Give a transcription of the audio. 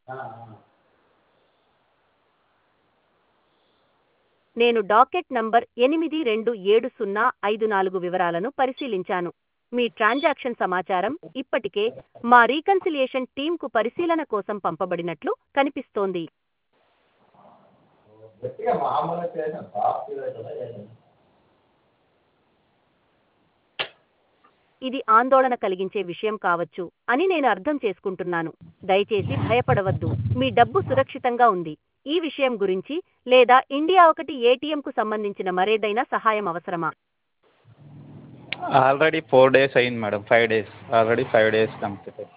నేను docket number ఎనిమిది రెండు ఏడు సున్నా ఐదు నాలుగు వివరాలను పరిశీలించాను మీ ట్రాన్సాక్షన్ సమాచారం ఇప్పటికే మా రీకన్సిలియేషన్ టీంకు పరిశీలన కోసం పంపబడినట్లు కనిపిస్తోంది గట్టిగా మామూలుగా చేసాను సాఫ్ట్ కదా చేసాను ఇది ఆందోళన కలిగించే విషయం కావచ్చు అని నేను అర్థం చేసుకుంటున్నాను దయచేసి భయపడవద్దు మీ డబ్బు సురక్షితంగా ఉంది ఈ విషయం గురించి లేదా ఇండియా ఒకటి ఏటీఎంకు సంబంధించిన మరేదైనా సహాయం అవసరమా ఆల్రెడీ ఫోర్ డేస్ అయింది madam five days already five days complete అయింది